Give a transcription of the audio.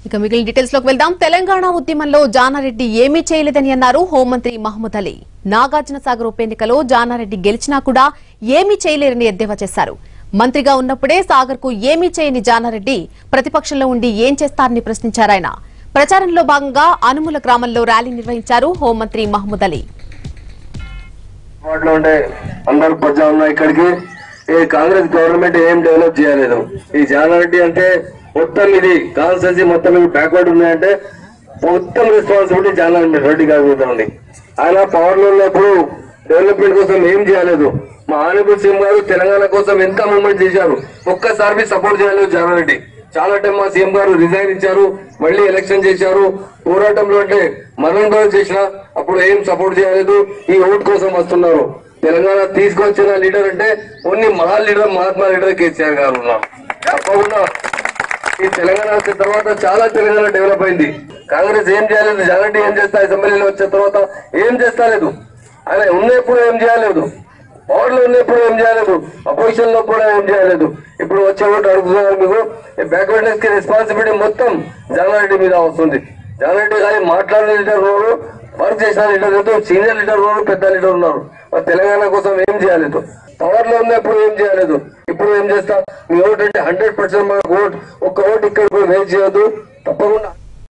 ఇక మిగిలిన డీటెయిల్స్ లోకి వెళ్దాం తెలంగాణ ఉద్యమంలో జానారెడ్డి ఏమీ చేయలేదని అన్నారు హోంమంత్రి మహమూద్ అలీ నాగార్జున సాగర్ ఉప ఎన్నికలో జానారెడ్డి గెలిచినా కూడా ఏమీ చేయలేరని ఎద్దేవా చేశారు మంత్రిగా ఉన్నప్పుడే సాగర్ కు ఏమీ చేయని జానారెడ్డి ప్రతిపక్షంలో ఉండి ఏం చేస్తారని ప్రశ్నించారాయన ప్రచారంలో భాగంగా అనుముల గ్రామంలో ర్యాలీ నిర్వహించారు హోంమంత్రి మహమూద్ అలీ వాటిలో ఉండే అందరు ప్రజా ఉన్న ఇక్కడికి ఈ కాంగ్రెస్ గవర్నమెంట్ ఏం డెవలప్ చేయలేదు ఈ జానారెడ్డి అంటే మొత్తం ఇది కాన్స్టెన్సీ మొత్తం ఇవి బ్యాక్వర్డ్ ఉన్నాయంటే మొత్తం రెస్పాన్సిబిలిటీ జానారెడ్డి రెడ్డి గారి మీద ఉంది ఆయన పవర్ లో ఉన్నప్పుడు డెవలప్మెంట్ కోసం ఏం చేయలేదు మా ఆనబుల్ సీఎం గారు తెలంగాణ కోసం ఎంత మూవ్మెంట్ చేశారు ఒక్కసారి సపోర్ట్ చేయలేదు జానారెడ్డి చాలా టైం మా సీఎం గారు రిజైన్ ఇచ్చారు మళ్ళీ ఎలక్షన్ చేశారు పోరాటంలో అంటే మరణం కూడా చేసిన అప్పుడు ఏం సపోర్ట్ చేయలేదు ఈ ఓట్ కోసం వస్తున్నారు తెలంగాణ తీసుకొచ్చిన లీడర్ అంటే ఓన్లీ మహా లీడర్ మహాత్మా లీడర్ కేసీఆర్ గారు ఉన్నారు తప్పకుండా ఈ తెలంగాణ వచ్చిన తర్వాత చాలా తెలంగాణ డెవలప్ అయింది కాంగ్రెస్ ఏం చేయలేదు జాగంటి ఏం చేస్తా అసెంబ్లీలో వచ్చిన తర్వాత ఏం చేస్తలేదు ఆయన ఉన్నప్పుడు ఏం చేయలేదు పవర్ లో ఉన్నప్పుడు ఏం చేయలేదు అపోజిషన్ లో కూడా ఏం చేయలేదు ఇప్పుడు వచ్చే ఓటు అడుగుతున్నారు మీకు బ్యాక్వర్డ్నెస్ కి రెస్పాన్సిబిలిటీ మొత్తం జానారెడ్డి మీద వస్తుంది జానారెడ్డి కానీ మాట్లాడిన లీడర్ ఉన్నారు వర్క్ చేసిన లీడర్ లేదు సీనియర్ లీడర్ ఉన్నారు పెద్ద లీడర్ ఉన్నారు మరి తెలంగాణ కోసం ఏం చేయలేదు పవర్ లో ఉన్నప్పుడు ఏం చేయలేదు ఇప్పుడు ఏం చేస్తా మీ ఓటు అంటే హండ్రెడ్ పర్సెంట్ మన ఓట్ ఒక్క ఓటు ఇక్కడ కూడా వేస్ట్ చేయొద్దు తప్పకుండా